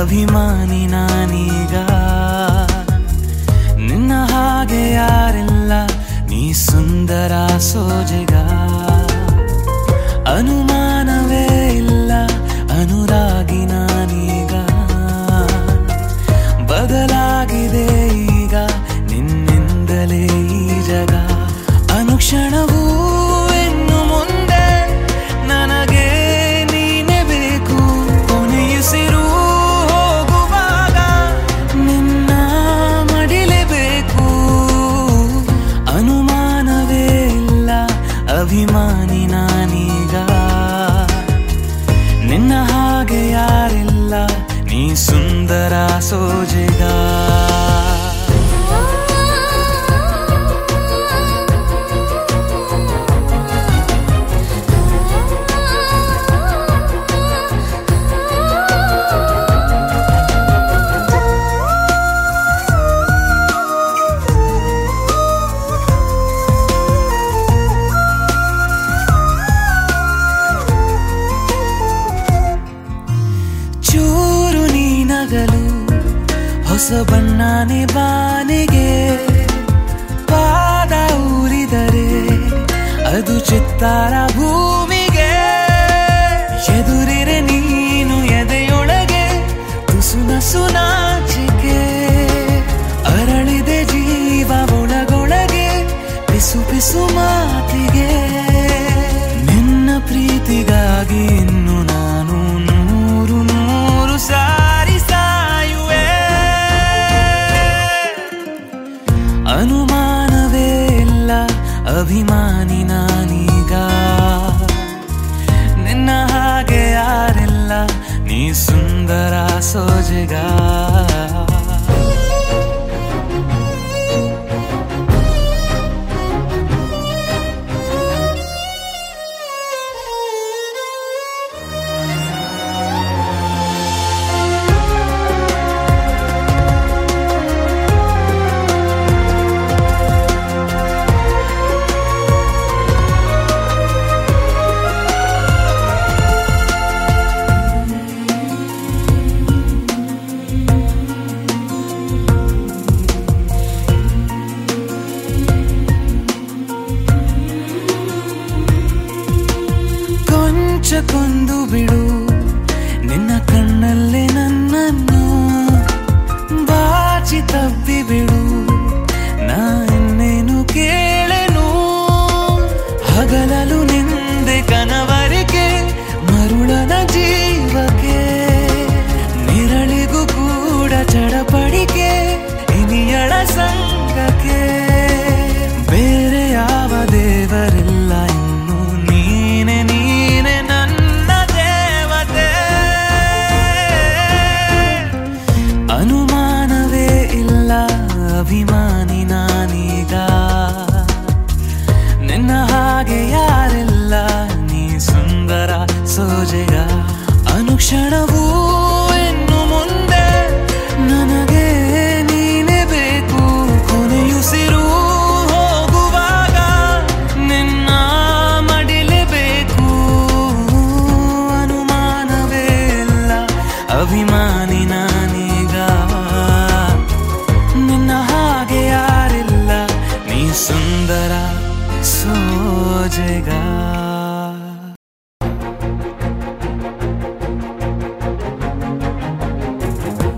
ಅಭಿಮಾನಿ ನಾನೀಗ ನಿನ್ನ ಹಾಗೆ ಯಾರಿಲ್ಲ ನೀ ಸುಂದರ ಸೋಜೆಗ ಅನುಮಾನವೇ ಇಲ್ಲ ಅನುರಾಗಿ ನಾನೀಗ ಬದಲಾಗಿದೆ ಈಗ ನಿನ್ನಿಂದಲೇ ಈ ಜಗ ಅನುಕ್ಷಣವೂ ಇನ್ನು ಮುಂದೆ ನನಗೆ ನೀನೆ ಬೇಕು ಕೊನೆಯುಸಿರು ಹೋಗುವಾಗ ನಿನ್ನ ಮಡಿಲೇಬೇಕು ಅನುಮಾನವೇ ಇಲ್ಲ ಅಭಿಮಾನಿ ನಾನೀಗ ನಿನ್ನ ಹಾಗೆ ಯಾರಿಲ್ಲ ನೀ ಸುಂದರ ಸೋಜೆಗ ಚೂರು ನೀನಗಲು ಹೊಸ ಬಣ್ಣನೆ ಬಾನಿಗೆ ಪಾದ ಊರಿದರೆ ಅದು ಚಿತ್ತಾರ ಭೂಮಿಗೆ ಎದುರಿರೆ ನೀನು ಎದೆಯೊಳಗೆ ತುಸುನ ಸುನಾಚಿಕೆ ಅರಳಿದೆ ಜೀವ ಒಳಗೊಳಗೆ ಪಿಸು ಪಿಸು ಮಾತಿಗೆ ನಿನ್ನ ಪ್ರೀತಿಗಾಗಿ ಇನ್ನು ನಾನು ನೂರು ನೂರು ಸಾರಿ ಸಾಯುವೆ ಅನುಮಾನವೇ ಇಲ್ಲ ಅಭಿಮಾನಿ ನಾನೀಗ ನಿನ್ನ ಹಾಗೆ ಯಾರಿಲ್ಲ ನೀ ಸುಂದರ ಸೋಜೆಗ ಕೊಂಚಕೊಂದು ಬಿಡು ನಿನ್ನ ಕಣ್ಣಲ್ಲೇ ನನ್ನನ್ನು ಬಾಚಿ ತಬ್ಬಿ ಬಿಡು ನಾ ಇನ್ನೇನು ಕೇಳೆನು ಹಗಲಲು ನಿಂದೆ ಕನವರಿಕೆ ಮರುಳನ ಜೀವಕ್ಕೆ ನಿರಳಿಗೂ ಕೂಡ ಚಡಪಡಿಕೆ ಇನಿಯಳ ಸಂಗಕ್ಕೆ ಬೇರೆ ಯಾವ ದೇವರಿಲ್ಲ ಇನ್ನು ನೀನೆ ನೀನೆ ನನ್ನ ದೇವತೆ ಅನುಮಾನವೇ ಇಲ್ಲ ಅಭಿಮಾನಿ ನಾನೀಗ ನಿನ್ನ ಹಾಗೆ ಯಾರಿಲ್ಲ ನೀ ಸುಂದರ ಸೋಜೆಗ ಅನುಕ್ಷಣವೂ ಇನ್ನು ಮುಂದೆ ನನಗೆ ನೀನೆ ಬೇಕು ಕೊನೆಯುಸಿರು ಹೋಗುವಾಗ ನಿನ್ನ ಮಡಿಲೇಬೇಕು ಅನುಮಾನವೇ ಇಲ್ಲ ಅಭಿಮಾನಿ ನಾನೀಗ ನಿನ್ನ ಹಾಗೆ ಯಾರಿಲ್ಲ ನೀ ಸುಂದರ ಸೋಜೆಗ